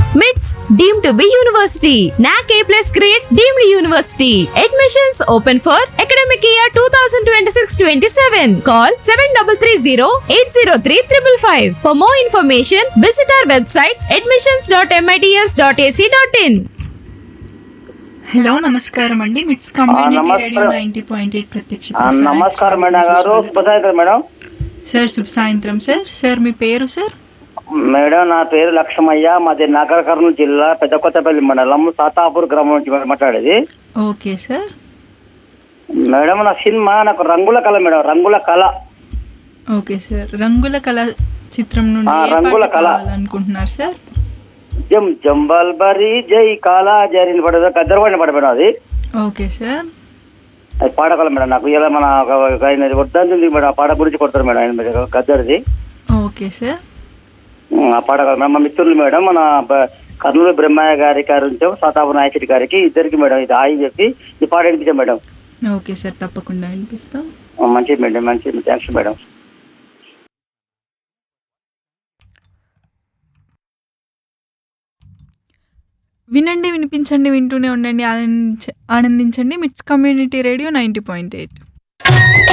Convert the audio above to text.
MITS deemed to be university. NAC A plus grade deemed university. Admissions open for academic year 2026-27. Call 7330-803-555. For more information, visit our website admissions.mits.ac.in. Hello నమస్కారం అండి మిట్స్ community నమస్కారం. Radio ninety point eight ప్రత్యక్ష ఆ, ప్రసారానికి నమస్కారం madam స్వాగతం గారు సుస్వాగతం. శుభసాయంత్రం మేడం సార్ శుభ సాయంత్రం సార్ సార్ మీ పేరు సార్ మేడం నా పేరు లక్ష్మయ్య మాది నగర కర్నూలు జిల్లా పెద్ద కొత్తపల్లి మండలం సాతాపూర్ గ్రామం నుంచి మేడం మాట్లాడేది ఓకే సార్ మేడం నా సినిమా నాకు రంగుల కళ మేడం రంగుల కళ ఓకే సార్ రంగుల కళ చిత్రం నుండి ఆ, ఏ రంగుల పాట కళ. కావాలనుకుంటున్నారు సార్ జం జంబల్ బరి జై కాలా జరిని పడదు గద్దరవాడిని పడ మేడం అది ఓకే సార్ అది పాడగల మేడం నాకు ఇలా మన ఒక- ఒక ఆయన వద్దంది మేడం ఆ పాట గురించి కొడతారు మేడం ఆయన మీద గద్దరిది ఓకే సార్ ఉమ్, ఆ పాడగల మేడం మా మిత్రులు మేడం మన బ- కర్నూలు బ్రహ్మయ్య గారి గారి నుంచి సాతాపూర్ నాయకుడి గారికి ఇద్దరికి మేడం ఇది హాయి చెప్పి ఈ పాట వినిపించాం మేడం ఓకే సార్ తప్పకుండా వినిపిస్తాం ఆ, మంచిది మేడం మంచిది థ్యాంక్స్ మేడం వినండి వినిపించండి వింటూనే ఉండండి ఆనందించ- ఆనందించండి MITS community radio ninety point eight